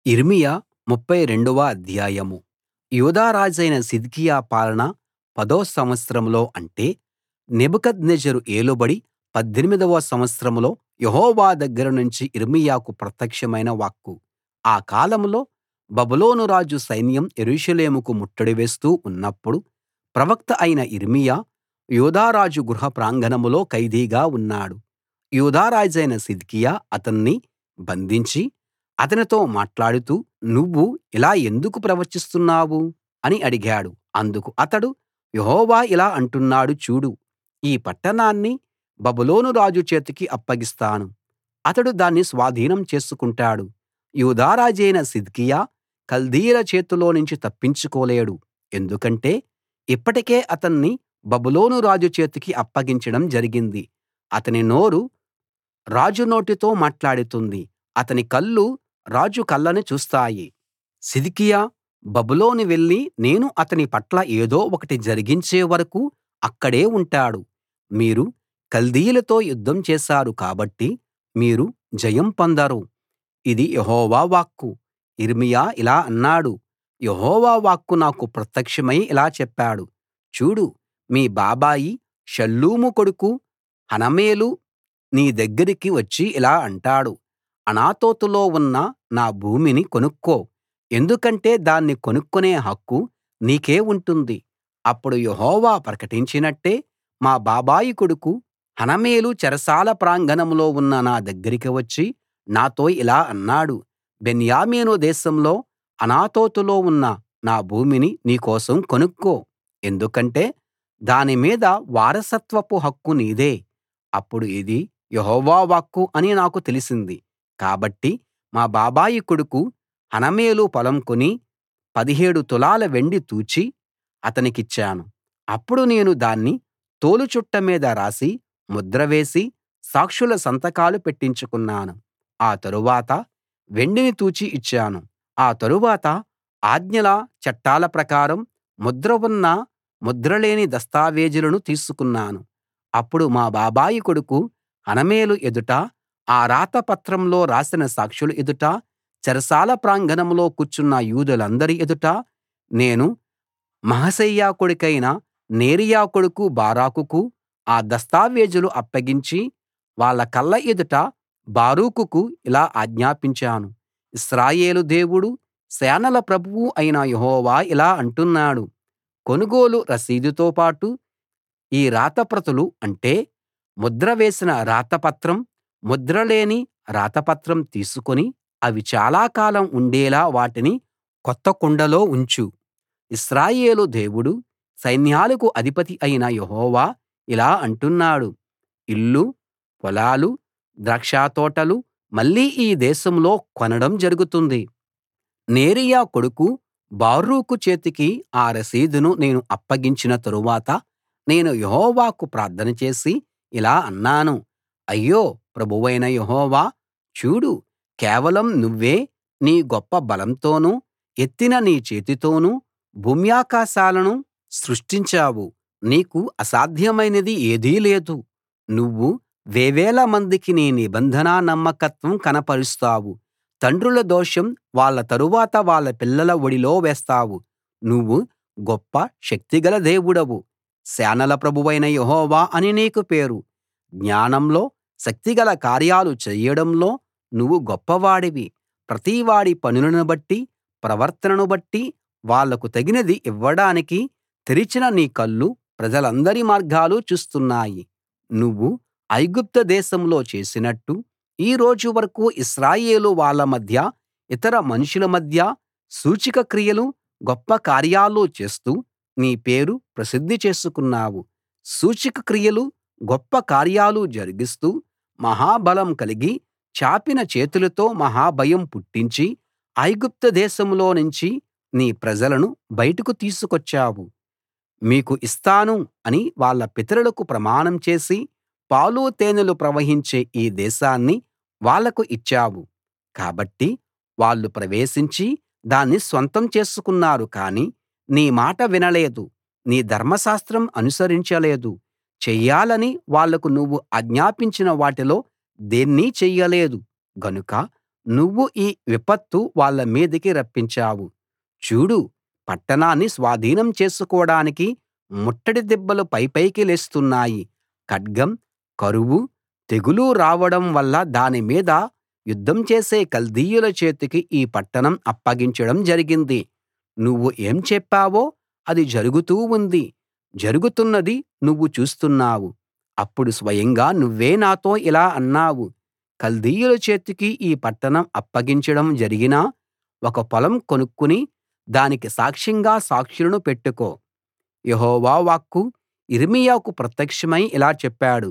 యిర్మీయా ముప్ఫై రెండవ అధ్యాయం యూదా రాజైన సిద్కియా పాలన పదో సంవత్సరంలో అంటే నెబుకద్నెజరు ఏలుబడి పద్దెనిమిదవ సంవత్సరంలో యెహోవా దగ్గర నుంచి యిర్మీయాకు ప్రత్యక్షమైన వాక్కు ఆ కాలంలో బబులోను రాజు సైన్యం యెరూషలేముకు ముట్టడి వేస్తూ ఉన్నప్పుడు ప్రవక్త అయిన యిర్మీయా యూదా రాజు గృహ ప్రాంగణంలో ఖైదీగా ఉన్నాడు యూదా రాజైన సిద్కియా అతన్ని బంధించి అతనితో మాట్లాడుతూ నువ్వు ఇలా ఎందుకు ప్రవర్తిస్తున్నావు అని అడిగాడు అందుకు అతడు యెహోవా ఇలా అంటున్నాడు చూడు ఈ పట్టణాన్ని బబులోను రాజు చేతికి అప్పగిస్తాను అతడు దాన్ని స్వాధీనం చేసుకుంటాడు యూదా రాజైన సిద్కియా కల్దీయుల చేతిలోనుంచి తప్పించుకోలేడు ఎందుకంటే ఇప్పటికే అతన్ని బబులోను రాజు చేతికి అప్పగించడం జరిగింది అతని నోరు రాజు నోటితో మాట్లాడుతుంది అతని కళ్ళు రాజు కళ్ళను చూస్తాయి సిద్కియా బబులోను వెళ్లి నేను అతని పట్ల ఏదో ఒకటి జరిగించే వరకూ అక్కడే ఉంటాడు మీరు కల్దీయులతో యుద్ధం చేశారు కాబట్టి మీరు జయం పొందరు ఇది యెహోవా వాక్కు యిర్మీయా ఇలా అన్నాడు యెహోవా వాక్కు నాకు ప్రత్యక్షమై ఇలా చెప్పాడు చూడు మీ బాబాయి షల్లూము కొడుకు హనమేలు నీ దగ్గరికి వచ్చి ఇలా అంటాడు అనాతోతులో ఉన్న నా భూమిని కొనుక్కో ఎందుకంటే దాన్ని కొనుక్కునే హక్కు నీకే ఉంటుంది అప్పుడు యెహోవా ప్రకటించినట్టే మా బాబాయి కొడుకు హనమేలు చెరసాల ప్రాంగణంలో ఉన్న నా దగ్గరికి వచ్చి నాతో ఇలా అన్నాడు బెన్యామీను దేశంలో అనాతోతులో ఉన్న నా భూమిని నీ కోసం కొనుక్కో ఎందుకంటే దాని మీద వారసత్వపు హక్కు నీదే అప్పుడు ఇది యెహోవా వాక్కు అని నాకు తెలిసింది కాబట్టి మా బాబాయి కొడుకు హనమేలు పొలం కొని 17 తులాల వెండి తూచి అతనికిచ్చాను అప్పుడు నేను దాన్ని తోలుచుట్ట మీద రాసి ముద్ర వేసి సాక్షుల సంతకాలు పెట్టించుకున్నాను ఆ తరువాత వెండిని తూచి ఇచ్చాను ఆ తరువాత ఆజ్ఞల చట్టాల ప్రకారం ముద్ర ఉన్న ముద్ర లేని దస్తావేజులను తీసుకున్నాను అప్పుడు మా బాబాయి కొడుకు హనమేలు ఎదుట ఆ రాత పత్రంలో రాసిన సాక్షుల ఎదుట చెరసాల ప్రాంగణంలో కూర్చున్న యూదులందరి ఎదుట నేను మహసేయా కొడుకైన నేరియా కొడుకు బారాకుకు ఆ దస్తావేజులు అప్పగించి వాళ్ళ కళ్ళ ఎదుట బారూకుకు ఇలా ఆజ్ఞాపించాను ఇశ్రాయేలు దేవుడు సేనల ప్రభువు అయిన యెహోవా ఇలా అంటున్నాడు కొనుగోలు రసీదుతో పాటు ఈ రాతప్రతులు అంటే ముద్ర వేసిన రాతపత్రం ముద్ర లేని రాతపత్రం తీసుకుని అవి చాలా కాలం ఉండేలా వాటిని కొత్త కుండలో ఉంచు ఇశ్రాయేలు దేవుడు సైన్యాలకు అధిపతి అయిన యెహోవా ఇలా అంటున్నాడు ఇల్లు పొలాలు ద్రాక్షతోటలు మళ్ళీ ఈ దేశంలో కొనడం జరుగుతుంది నేరియా కొడుకు బారూకు చేతికి ఆ రసీదును నేను అప్పగించిన తరువాత నేను యెహోవాకు ప్రార్థన చేసి ఇలా అన్నాను అయ్యో ప్రభువైన యెహోవా చూడు కేవలం నువ్వే నీ గొప్ప బలంతోనూ ఎత్తిన నీ చేతితోనూ భూమ్యాకాశాలను సృష్టించావు నీకు అసాధ్యమైనది ఏదీ లేదు నువ్వు వేవేల మందికి నీ నిబంధన నమ్మకత్వం కనపరుస్తావు తండ్రుల దోషం వాళ్ళ తరువాత వాళ్ళ పిల్లల ఒడిలో వేస్తావు నువ్వు గొప్ప శక్తిగల దేవుడవు సేనల ప్రభువైన యెహోవా అని నీకు పేరు జ్ఞానంలో శక్తిగల కార్యాలు చెయ్యడంలో నువ్వు గొప్పవాడివి ప్రతివాడి పనులను బట్టి ప్రవర్తనను బట్టి వాళ్లకు తగినది ఇవ్వడానికి తెరిచిన నీ కళ్ళు ప్రజలందరి మార్గాలు చూస్తున్నాయి నువ్వు ఐగుప్తు దేశంలో చేసినట్టు ఈ రోజు వరకూ ఇశ్రాయేలు వాళ్ళ మధ్య ఇతర మనుషుల మధ్య సూచక క్రియలు గొప్ప కార్యాలు చేస్తూ నీ పేరు ప్రసిద్ధి చేసుకున్నావు సూచక క్రియలు గొప్ప కార్యాలు జరిగిస్తూ మహాబలం కలిగి చాపిన చేతులతో మహాభయం పుట్టించి ఐగుప్తు దేశంలో నుంచి నీ ప్రజలను బయటకు తీసుకొచ్చావు మీకు ఇస్తాను అని వాళ్ళ పితరులకు ప్రమాణం చేసి పాలు తేనెలు ప్రవహించే ఈ దేశాన్ని వాళ్లకు ఇచ్చావు కాబట్టి వాళ్ళు ప్రవేశించి దాన్ని స్వంతం చేసుకున్నారు కానీ నీ మాట వినలేదు నీ ధర్మశాస్త్రం అనుసరించలేదు చెయ్యాలని వాళ్లకు నువ్వు ఆజ్ఞాపించిన వాటిలో దేన్నీ చెయ్యలేదు గనుక నువ్వు ఈ విపత్తు వాళ్ళ మీదికి రప్పించావు చూడు పట్టణాన్ని స్వాధీనం చేసుకోడానికి ముట్టడి దిబ్బలు పైపైకి లేస్తున్నాయి ఖడ్గం కరువు తెగులు రావడం వల్ల దాని మీద యుద్ధం చేసే కల్దీయుల చేతికి ఈ పట్టణం అప్పగించడం జరిగింది నువ్వు ఏం చెప్పావో అది జరుగుతూ ఉంది జరుగుతున్నది నువ్వు చూస్తున్నావు అప్పుడు స్వయంగా నువ్వే నాతో ఇలా అన్నావు కల్దీయుల చేతికి ఈ పట్టణం అప్పగించడం జరిగినా ఒక పొలం కొనుక్కుని దానికి సాక్ష్యంగా సాక్షులను పెట్టుకో యెహోవా వాక్కు యిర్మీయాకు ప్రత్యక్షమై ఇలా చెప్పాడు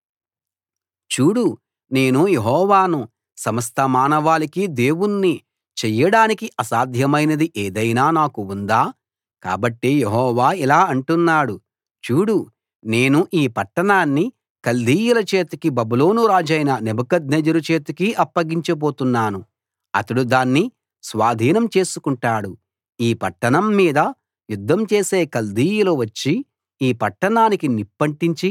చూడు నేను యెహోవాను సమస్త మానవాళికి దేవుణ్ణి చెయ్యడానికి అసాధ్యమైనది ఏదైనా నాకు ఉందా కాబట్టి యెహోవా ఇలా అంటున్నాడు చూడు నేను ఈ పట్టణాన్ని కల్దీయుల చేతికి బబులోను రాజైన నెబుకద్నెజరు చేతికి అప్పగించబోతున్నాను అతడు దాన్ని స్వాధీనం చేసుకుంటాడు ఈ పట్టణం మీద యుద్ధం చేసే కల్దీయులు వచ్చి ఈ పట్టణానికి నిప్పంటించి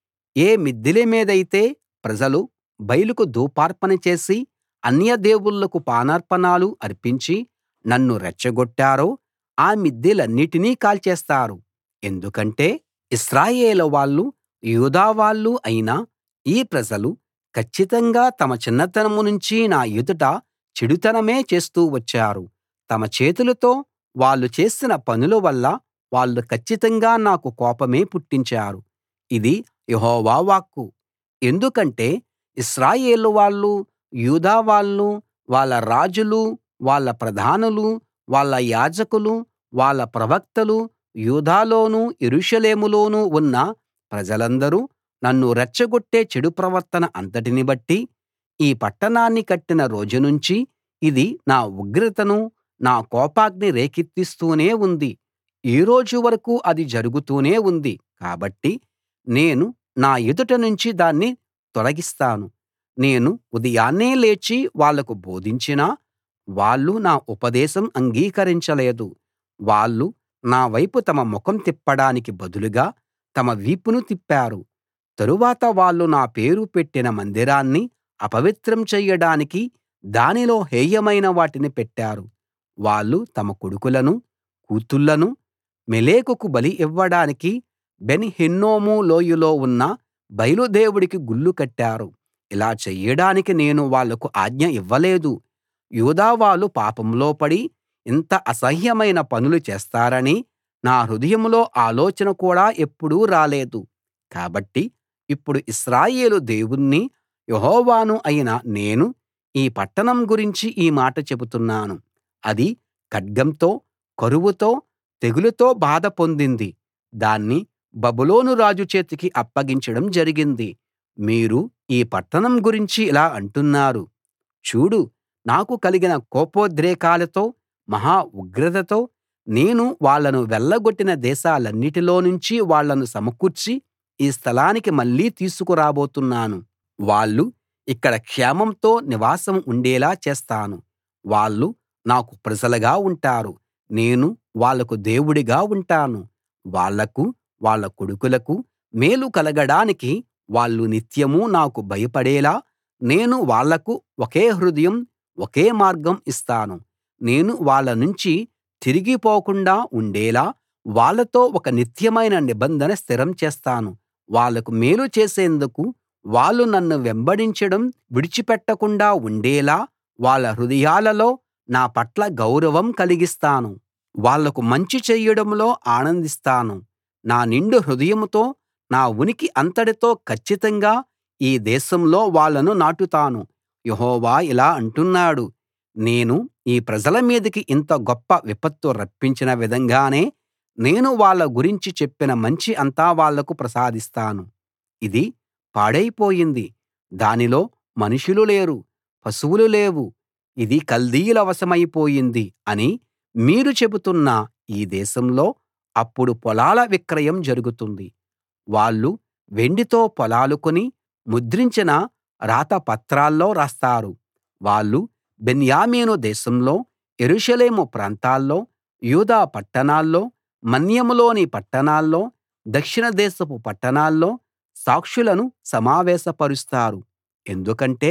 ఏ మిద్దెల మీదైతే ప్రజలు బయలుకు ధూపార్పణ చేసి అన్య దేవుళ్ళకు పానార్పణలు అర్పించి నన్ను రెచ్చగొట్టారో ఆ మిద్దెలన్నిటినీ కాల్చేస్తారు ఎందుకంటే ఇశ్రాయేలు వాళ్ళు యూదా వాళ్ళు అయిన ఈ ప్రజలు కచ్చితంగా తమ చిన్నతనం నుంచి నా ఎదుట చెడుతనమే చేస్తూ వచ్చారు తమ చేతులతో వాళ్ళు చేసిన పనుల వల్ల వాళ్ళు కచ్చితంగా నాకు కోపమే పుట్టించారు ఇది యెహోవా వాక్కు ఎందుకంటే ఇశ్రాయేలు వాళ్ళు యూదా వాళ్ళు వాళ్ళ రాజులు వాళ్ళ ప్రధానులు వాళ్ళ యాజకులు వాళ్ళ ప్రవక్తలు యూదాలోనూ యెరూషలేములోనూ ఉన్న ప్రజలందరూ నన్ను రెచ్చగొట్టే చెడు ప్రవర్తన అంతటిని బట్టి ఈ పట్టణాన్ని కట్టిన రోజు నుంచి ఇది నా ఉగ్రతను నా కోపాగ్ని రేకెత్తిస్తూనే ఉంది ఈ రోజు వరకూ అది జరుగుతూనే ఉంది కాబట్టి నేను నా ఎదుట నుంచి దాన్ని తొలగిస్తాను నేను ఉదయాన్నే లేచి వాళ్లకు బోధించినా వాళ్ళు నా ఉపదేశం అంగీకరించలేదు వాళ్ళు నా వైపు తమ ముఖం తిప్పడానికి బదులుగా తమ వీపును తిప్పారు తరువాత వాళ్ళు నా పేరు పెట్టిన మందిరాన్ని అపవిత్రం చెయ్యడానికి దానిలో హేయమైన వాటిని పెట్టారు వాళ్ళు తమ కొడుకులను కూతుళ్ళను మొలెకుకు బలి ఇవ్వడానికి బెన్ హిన్నోము లోయలో ఉన్న బయలు దేవుడికి గుళ్ళు కట్టారు ఇలా చెయ్యడానికి నేను వాళ్లకు ఆజ్ఞ ఇవ్వలేదు యూదా వాళ్ళు పాపంలో పడి ఇంత అసహ్యమైన పనులు చేస్తారని నా హృదయంలో ఆలోచన కూడా ఎప్పుడూ రాలేదు కాబట్టి ఇప్పుడు ఇశ్రాయేలు దేవుణ్ణి యెహోవాను అయిన నేను ఈ పట్టణం గురించి ఈ మాట చెబుతున్నాను అది ఖడ్గంతో కరువుతో తెగులుతో బాధ పొందింది దాన్ని బబులోను రాజు చేతికి అప్పగించడం జరిగింది మీరు ఈ పట్టణం గురించి ఇలా అంటున్నారు చూడు నాకు కలిగిన కోపోద్రేకాలతో మహా ఉగ్రతతో నేను వాళ్ళను వెళ్ళగొట్టిన దేశాలన్నిటిలో నుంచి వాళ్ళను సమకూర్చి ఈ స్థలానికి మళ్ళీ తీసుకురాబోతున్నాను వాళ్ళు ఇక్కడ క్షేమంతో నివాసం ఉండేలా చేస్తాను వాళ్ళు నాకు ప్రజలుగా ఉంటారు నేను వాళ్లకు దేవుడిగా ఉంటాను వాళ్లకు వాళ్ళ కొడుకులకు మేలు కలగడానికి వాళ్ళు నిత్యమూ నాకు భయపడేలా నేను వాళ్లకు ఒకే హృదయం ఒకే మార్గం ఇస్తాను నేను వాళ్ళ నుంచి తిరిగిపోకుండా ఉండేలా వాళ్ళతో ఒక నిత్యమైన నిబంధన స్థిరం చేస్తాను వాళ్లకు మేలు చేసేందుకు వాళ్ళు నన్ను వెంబడించడం విడిచిపెట్టకుండా ఉండేలా వాళ్ళ హృదయాలలో నా పట్ల గౌరవం కలిగిస్తాను వాళ్లకు మంచి చెయ్యడంలో ఆనందిస్తాను నా నిండు హృదయంతో నా ఉనికి అంతటితో కచ్చితంగా ఈ దేశంలో వాళ్ళను నాటుతాను యెహోవా ఇలా అంటున్నాడు నేను ఈ ప్రజల మీదికి ఇంత గొప్ప విపత్తు రప్పించిన విధంగానే నేను వాళ్ళ గురించి చెప్పిన మంచి అంతా వాళ్లకు ప్రసాదిస్తాను ఇది పాడైపోయింది దానిలో మనుషులు లేరు పశువులు లేవు ఇది కల్దీయుల వశమైపోయింది అని మీరు చెబుతున్న ఈ దేశంలో అప్పుడు పొలాల విక్రయం జరుగుతుంది వాళ్ళు వెండితో పొలాలు కొని ముద్రించిన రాత పత్రాల్లో రాస్తారు వాళ్ళు బెన్యామీను దేశంలో యెరూషలేము ప్రాంతాల్లో యూదా పట్టణాల్లో మన్యంలోని పట్టణాల్లో దక్షిణ దేశపు పట్టణాల్లో సాక్షులను సమావేశపరుస్తారు ఎందుకంటే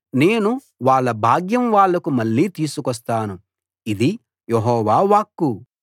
నేను వాళ్ళ భాగ్యం వాళ్లకు మళ్ళీ తీసుకొస్తాను ఇది యెహోవా వాక్కు